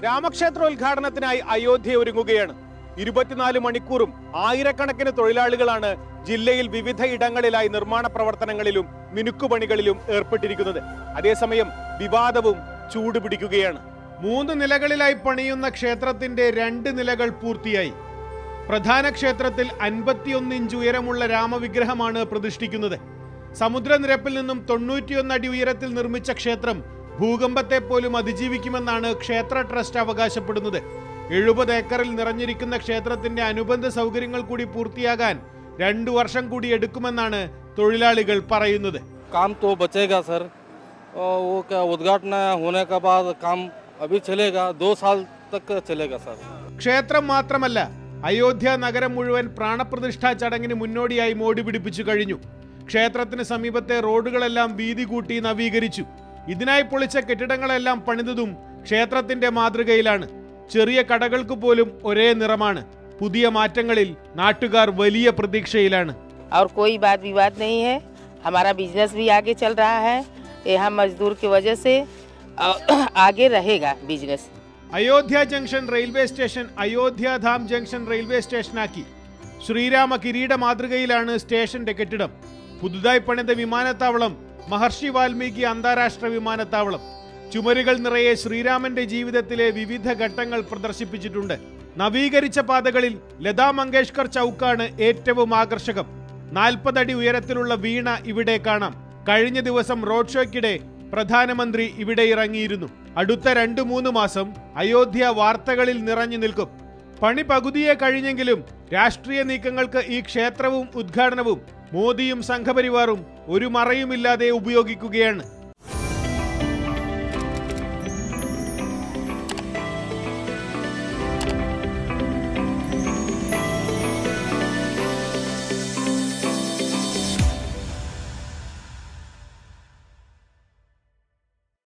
രാമക്ഷേത്രോദ്ഘാടനത്തിനായി അയോധ്യ ഒരുങ്ങുകയാണ് ഇരുപത്തിനാല് മണിക്കൂറും ആയിരക്കണക്കിന് തൊഴിലാളികളാണ് ജില്ലയിൽ വിവിധ ഇടങ്ങളിലായി നിർമ്മാണ പ്രവർത്തനങ്ങളിലും മിനുക്കുപണികളിലും ഏർപ്പെട്ടിരിക്കുന്നത് അതേസമയം വിവാദവും ചൂടുപിടിക്കുകയാണ് മൂന്ന് നിലകളിലായി പണിയുന്ന ക്ഷേത്രത്തിന്റെ രണ്ട് നിലകൾ പൂർത്തിയായി പ്രധാന ക്ഷേത്രത്തിൽ അൻപത്തിയൊന്ന് ഇഞ്ച് ഉയരമുള്ള രാമവിഗ്രഹമാണ് പ്രതിഷ്ഠിക്കുന്നത് സമുദ്രനിരപ്പിൽ നിന്നും തൊണ്ണൂറ്റിയൊന്ന് അടി ഉയരത്തിൽ നിർമ്മിച്ച ക്ഷേത്രം ഭൂകമ്പത്തെ പോലും അതിജീവിക്കുമെന്നാണ് ക്ഷേത്ര ട്രസ്റ്റ് അവകാശപ്പെടുന്നത് എഴുപത് ഏക്കറിൽ നിറഞ്ഞിരിക്കുന്ന ക്ഷേത്രത്തിന്റെ അനുബന്ധ സൗകര്യങ്ങൾ കൂടി പൂർത്തിയാകാൻ രണ്ടു വർഷം കൂടി എടുക്കുമെന്നാണ് തൊഴിലാളികൾ പറയുന്നത് काम तो बचेगा सर और वो क्या उद्घाटन होने के बाद काम अभी चलेगा दो साल तक चलेगा सर ക്ഷേത്രം മാത്രമല്ല അയോധ്യ നഗരം മുഴുവൻ പ്രാണപ്രതിഷ്ഠാ ചടങ്ങിന് മുന്നോടിയായി മോടി പിടിപ്പിച്ചു കഴിഞ്ഞു ക്ഷേത്രത്തിന് സമീപത്തെ റോഡുകളെല്ലാം വീതി കൂട്ടി നവീകരിച്ചു ഇതിനായി പൊളിച്ച കെട്ടിടങ്ങളെല്ലാം പണിതതും ക്ഷേത്രത്തിന്റെ മാതൃകയിലാണ് ചെറിയ കടകൾക്ക് പോലും ഒരേ നിറമാണ് പുതിയ മാറ്റങ്ങളിൽ നാട്ടുകാർ വലിയ പ്രതീക്ഷയിലാണ് और कोई बात विवाद नहीं है हमारा बिजनेस भी आगे चल रहा है यहाँ मजदूर की वजह से अ, आगे रहेगा business Ayodhya junction railway station Ayodhya Dham junction railway സ്റ്റേഷനാക്കി ശ്രീരാമ കിരീട മാതൃകയിലാണ് സ്റ്റേഷന്റെ കെട്ടിടം പുതുതായി പണിത വിമാനത്താവളം മഹർഷി വാൽമീകി അന്താരാഷ്ട്ര വിമാനത്താവളം ചുമരുകൾ നിറയെ ശ്രീരാമന്റെ ജീവിതത്തിലെ വിവിധ ഘട്ടങ്ങൾ പ്രദർശിപ്പിച്ചിട്ടുണ്ട് നവീകരിച്ച പാതകളിൽ ലതാ മങ്കേഷ്കർ ചൗക്കാണ് ഏറ്റവും ആകർഷകം നാൽപ്പതടി ഉയരത്തിലുള്ള വീണ ഇവിടെ കാണാം കഴിഞ്ഞ ദിവസം റോഡ് ഷോയ്ക്കിടെ പ്രധാനമന്ത്രി ഇവിടെ ഇറങ്ങിയിരുന്നു അടുത്ത രണ്ടു മൂന്ന് മാസം അയോധ്യ വാർത്തകളിൽ നിറഞ്ഞു നിൽക്കും പണി പകുതിയെ കഴിഞ്ഞെങ്കിലും രാഷ്ട്രീയ നീക്കങ്ങൾക്ക് ഈ ക്ഷേത്രവും ഉദ്ഘാടനവും മോദിയും സംഘപരിവാറും ഒരു മറയുമില്ലാതെ ഉപയോഗിക്കുകയാണ്